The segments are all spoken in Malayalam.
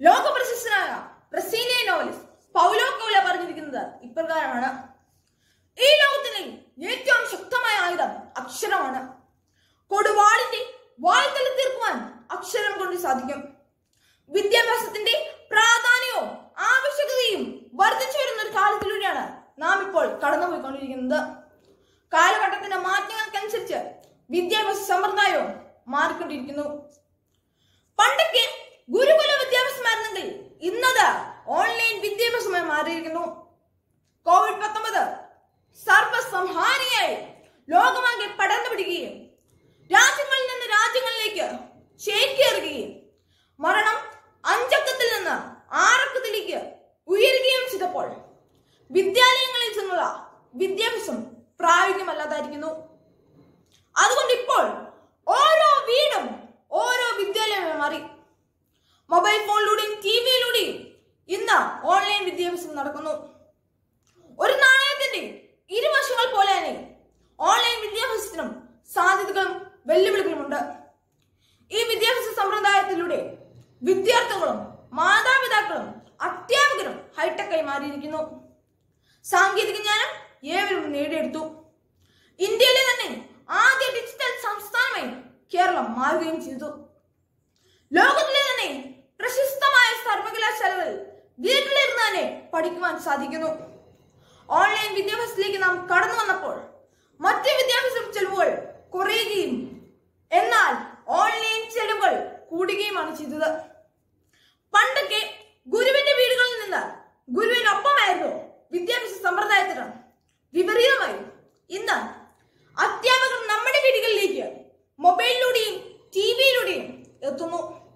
ലോക പ്രശസ്തനായ ബ്രസീലിയൻ നോവലിസ്റ്റ് പൗലോ കൗല പറഞ്ഞിരിക്കുന്നത് ഇപ്രകാരമാണ് ഈ ലോകത്തിലെ ഏറ്റവും ശക്തമായ ആയുധം അക്ഷരമാണ് കൊടുവാളിന്റെ വായ്ത്തല തീർക്കുവാൻ അക്ഷരം കൊണ്ട് സാധിക്കും വിദ്യാഭ്യാസത്തിന്റെ പ്രാധാന്യവും ആവശ്യകതയും വർദ്ധിച്ചു വരുന്ന ഒരു കാലത്തിലൂടെയാണ് നാം ഇപ്പോൾ കടന്നുപോയിക്കൊണ്ടിരിക്കുന്നത് കാലഘട്ടത്തിന്റെ മാറ്റങ്ങൾക്കനുസരിച്ച് വിദ്യാഭ്യാസ സമ്പ്രദായവും മാറിക്കൊണ്ടിരിക്കുന്നു പണ്ടൊക്കെ ഗുരുകുല വിദ്യാഭ്യാസമായിരുന്നെങ്കിൽ ഇന്നത് ഓൺലൈൻ വിദ്യാഭ്യാസമായി മാറിയിരിക്കുന്നു കോവിഡ് പത്തൊമ്പത് സർവസംഹാരിയായി ലോകമാകെ പടർന്നു പിടിക്കുകയും രാജ്യങ്ങളിൽ നിന്ന് രാജ്യങ്ങളിലേക്ക് ചേക്കേറുകയും മരണം അഞ്ചക്കത്തിൽ നിന്ന് ആറക്കത്തിലേക്ക് ഉയരുകയും ചെയ്തപ്പോൾ വിദ്യാലയങ്ങളിൽ ചെന്നുള്ള വിദ്യാഭ്യാസം പ്രായോഗികമല്ലാതായിരിക്കുന്നു അതുകൊണ്ട് ഇപ്പോൾ ഓരോ വീടും ഓരോ വിദ്യാലയമായി മാറി മൊബൈൽ ഫോണിലൂടെയും ടി വിയിലൂടെയും ഇന്ന് ഓൺലൈൻ വിദ്യാഭ്യാസം നടക്കുന്നു ഒരു നാണയത്തിന്റെ ഇരുവശങ്ങൾ പോലെ തന്നെ ഓൺലൈൻ വിദ്യാഭ്യാസത്തിനും സാധ്യതകളും വെല്ലുവിളികളുമുണ്ട് ഈ വിദ്യാഭ്യാസ സമ്പ്രദായത്തിലൂടെ വിദ്യാർത്ഥികളും മാതാപിതാക്കളും അധ്യാപകരും ഹൈടെക്കായി മാറിയിരിക്കുന്നു സാങ്കേതിക ജ്ഞാനം ഏവരും നേടിയെടുത്തു ഇന്ത്യയിലെ തന്നെ ആദ്യ ഡിജിറ്റൽ സംസ്ഥാനമായി കേരളം മാറുകയും ചെയ്തു ലോകത്തിലെ തന്നെ പ്രശസ്തമായ സർവകലാശാലകളിൽ വീട്ടിലിരുന്ന് തന്നെ പഠിക്കുവാൻ സാധിക്കുന്നു ഓൺലൈൻ വിദ്യാഭ്യാസത്തിലേക്ക് നാം കടന്നു വന്നപ്പോൾ മറ്റ് വിദ്യാഭ്യാസ ചെലവുകൾ കുറയുകയും എന്നാൽ ഓൺലൈൻ ചെലവുകൾ കൂടുകയുമാണ് ചെയ്തത് പണ്ടൊക്കെ ഗുരുവിന്റെ വീടുകളിൽ നിന്ന് ഗുരുവിനൊപ്പമായിരുന്നു വിദ്യാഭ്യാസ സമ്പ്രദായത്തിന് വിപരീതമായി ഇന്ന് അധ്യാപകർ നമ്മുടെ വീടുകളിലേക്ക് മൊബൈലിലൂടെയും ടി വിയിലൂടെയും എത്തുന്നു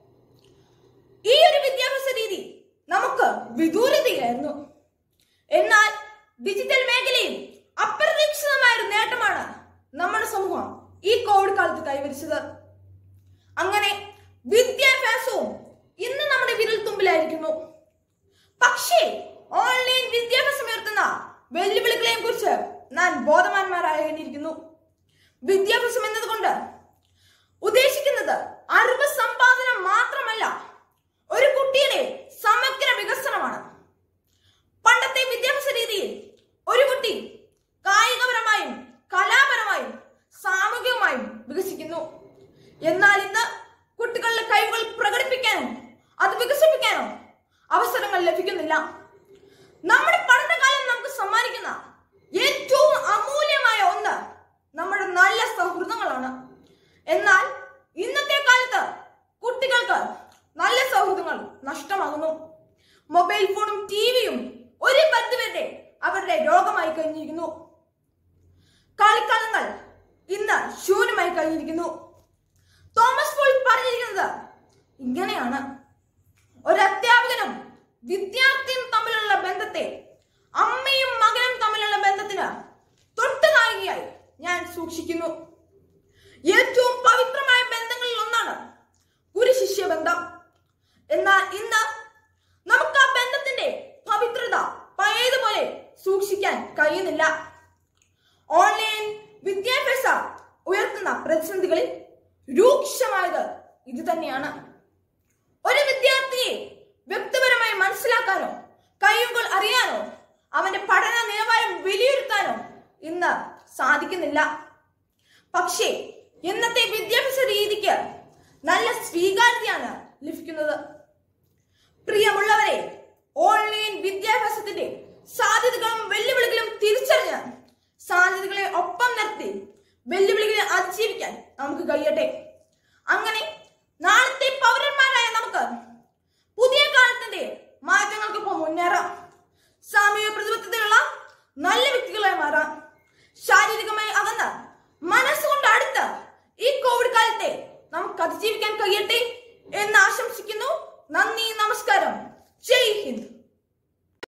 ഈ ഒരു വിദ്യാഭ്യാസ രീതി നമുക്ക് വിദൂരതയിലായിരുന്നു എന്നാൽ ഡിജിറ്റൽ മേഖലയിൽ അപ്രതീക്ഷിതമായ ഒരു നേട്ടമാണ് നമ്മുടെ സമൂഹം ഈ കോവിഡ് കാലത്ത് കൈവരിച്ചത് അങ്ങനെ വിദ്യാഭ്യാസവും ഇന്ന് നമ്മുടെ വിരൽ തുമ്പിലായിരിക്കുന്നു പക്ഷേ ഓൺലൈൻ വിദ്യാഭ്യാസം ഉയർത്തുന്ന വെല്ലുവിളികളെയും കുറിച്ച് നാം ബോധവാന്മാരാകേണ്ടിയിരിക്കുന്നു വിദ്യാഭ്യാസം എന്നതുകൊണ്ട് ഉദ്ദേശിക്കുന്നത് അറിവ് സമ്പാദനം മാത്രമല്ല ഒരു കുട്ടിയുടെ സമഗ്ര വികസനമാണ് പണ്ടത്തെ വിദ്യാഭ്യാസ രീതിയിൽ ഒരു കുട്ടി കായികപരമായും കലാപരമായും സാമൂഹികമായും വികസിക്കുന്നു എന്നാൽ ഇന്ന് കുട്ടികളുടെ കഴിവുകൾ പ്രകടിപ്പിക്കാനോ അത് വികസിപ്പിക്കാനോ അവസരങ്ങൾ ലഭിക്കുന്നില്ല നമ്മുടെ പഠനകാലം നമുക്ക് സമ്മാനിക്കുന്ന ഏറ്റവും അമൂല്യമായ ഒന്ന് നമ്മുടെ നല്ല സൗഹൃദങ്ങളാണ് എന്നാൽ ഇന്നത്തെ കാലത്ത് കുട്ടികൾക്ക് നല്ല സൗഹൃദങ്ങൾ നഷ്ടമാകുന്നു മൊബൈൽ ഫോണും ടിവിയും ഒരു പരിധിവരെ അവരുടെ രോഗമായി കഴിഞ്ഞിരിക്കുന്നു കളിക്കാലങ്ങൾ ഇന്ന് ശൂന്യമായി കഴിഞ്ഞിരിക്കുന്നു തോമസ് പോൾ പറഞ്ഞിരിക്കുന്നത് ഇങ്ങനെയാണ് ഒരു അധ്യാപകനും വിദ്യാർത്ഥിയും തമ്മിലുള്ള ബന്ധത്തെ അമ്മയും മകനും തമ്മിലുള്ള ബന്ധത്തിന് തൊട്ടുനായികയായി ഞാൻ സൂക്ഷിക്കുന്നു ഏറ്റവും പവിത്രമായ ബന്ധങ്ങളിൽ ഒന്നാണ് ഗുരു ശിഷ്യ ബന്ധം എന്നാൽ ഇന്ന് നമുക്ക് ആ ബന്ധത്തിന്റെ പവിത്രത പഴയതുപോലെ സൂക്ഷിക്കാൻ കഴിയുന്നില്ല ഓൺലൈൻ വിദ്യാഭ്യാസ ഉയർത്തുന്ന പ്രതിസന്ധികളിൽ രൂക്ഷമായത് ഇത് തന്നെയാണ് ഒരു വിദ്യാർത്ഥിയെ വ്യക്തിപരമായി മനസ്സിലാക്കാനോ കഴിവുകൾ അറിയാനോ അവന്റെ പഠന നിലവാരം വിലയിരുത്താനോ ഇന്ന് സാധിക്കുന്നില്ല പക്ഷേ ഇന്നത്തെ വിദ്യാഭ്യാസ രീതിക്ക് നല്ല സ്വീകാര്യതയാണ് ലഭിക്കുന്നത് പ്രിയമുള്ളവരെ ഓൺലൈൻ വിദ്യാഭ്യാസത്തിന്റെ സാധ്യതകളും വെല്ലുവിളികളും തിരിച്ചറിഞ്ഞ് സാധ്യതകളെ ഒപ്പം നിർത്തി വെല്ലുവിളികളെ അതിജീവിക്കാൻ നമുക്ക് കഴിയട്ടെ അങ്ങനെ നാളത്തെ പൗരന്മാർ